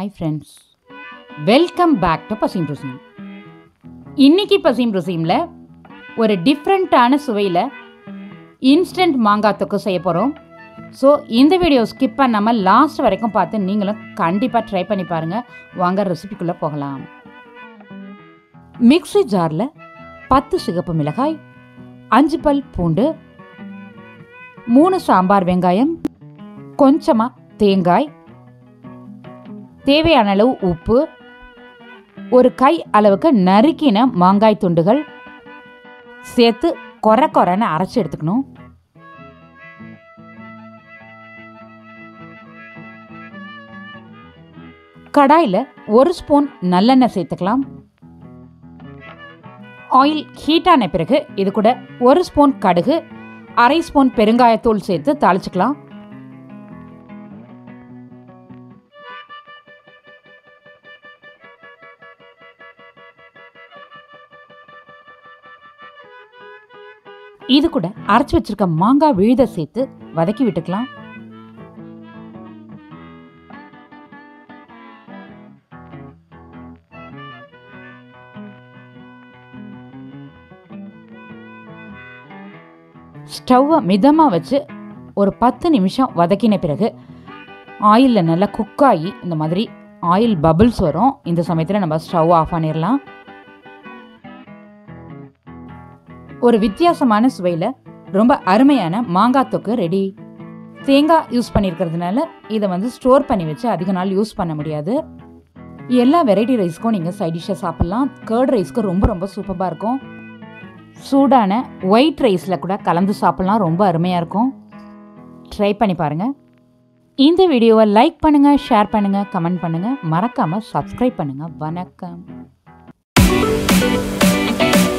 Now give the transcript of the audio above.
hi friends welcome back to பசீம் ருசீம் இன்னைக்கு பசீம் ருசீமில் ஒரு டிஃப்ரெண்ட்டான சுவையில் இன்ஸ்டன்ட் மாங்காய் தொக்கு செய்ய போகிறோம் ஸோ இந்த வீடியோ ஸ்கிப் பண்ணாமல் லாஸ்ட் வரைக்கும் பார்த்து நீங்களும் கண்டிப்பாக ட்ரை பண்ணி பாருங்கள் வாங்க ரெசிபிக்குள்ளே போகலாம் மிக்ஸி ஜாரில் பத்து சிகப்பு மிளகாய் அஞ்சு பல் பூண்டு மூணு சாம்பார் வெங்காயம் கொஞ்சமாக தேங்காய் தேவையான அளவு உப்பு ஒரு கை அளவுக்கு நறுக்கின மாங்காய் துண்டுகள் சேர்த்து கொர கொரன்னு அரைச்சி எடுத்துக்கணும் கடாயில் ஒரு ஸ்பூன் நல்லெண்ணெய் சேர்த்துக்கலாம் ஆயில் ஹீட் ஆன பிறகு இது கூட ஒரு ஸ்பூன் கடுகு அரை ஸ்பூன் பெருங்காயத்தூள் சேர்த்து தாளிச்சுக்கலாம் இது கூட அரைச்சி வச்சிருக்க மாங்காய் விழுத சேர்த்து வதக்கி விட்டுக்கலாம் ஸ்டவ்வை மிதமாக வச்சு ஒரு பத்து நிமிஷம் வதக்கின பிறகு ஆயிலில் நல்லா குக் ஆகி இந்த மாதிரி ஆயில் பபிள்ஸ் வரும் இந்த சமயத்தில் நம்ம ஸ்டவ் ஆஃப் பண்ணிடலாம் ஒரு வித்தியாசமான சுவையில் ரொம்ப அருமையான மாங்காய் தொக்கு ரெடி தேங்காய் யூஸ் பண்ணியிருக்கிறதுனால இதை வந்து ஸ்டோர் பண்ணி வச்சு அதிக நாள் யூஸ் பண்ண முடியாது எல்லா வெரைட்டி ரைஸ்க்கும் நீங்கள் சைட் டிஷ்ஷாக சாப்பிட்லாம் கேர்ட் ரைஸ்க்கு ரொம்ப ரொம்ப சூப்பராக இருக்கும் சூடான ஒயிட் ரைஸில் கூட கலந்து சாப்பிட்லாம் ரொம்ப அருமையாக இருக்கும் ட்ரை பண்ணி பாருங்கள் இந்த வீடியோவை லைக் பண்ணுங்கள் ஷேர் பண்ணுங்கள் கமெண்ட் பண்ணுங்கள் மறக்காமல் சப்ஸ்கிரைப் பண்ணுங்கள் வணக்கம்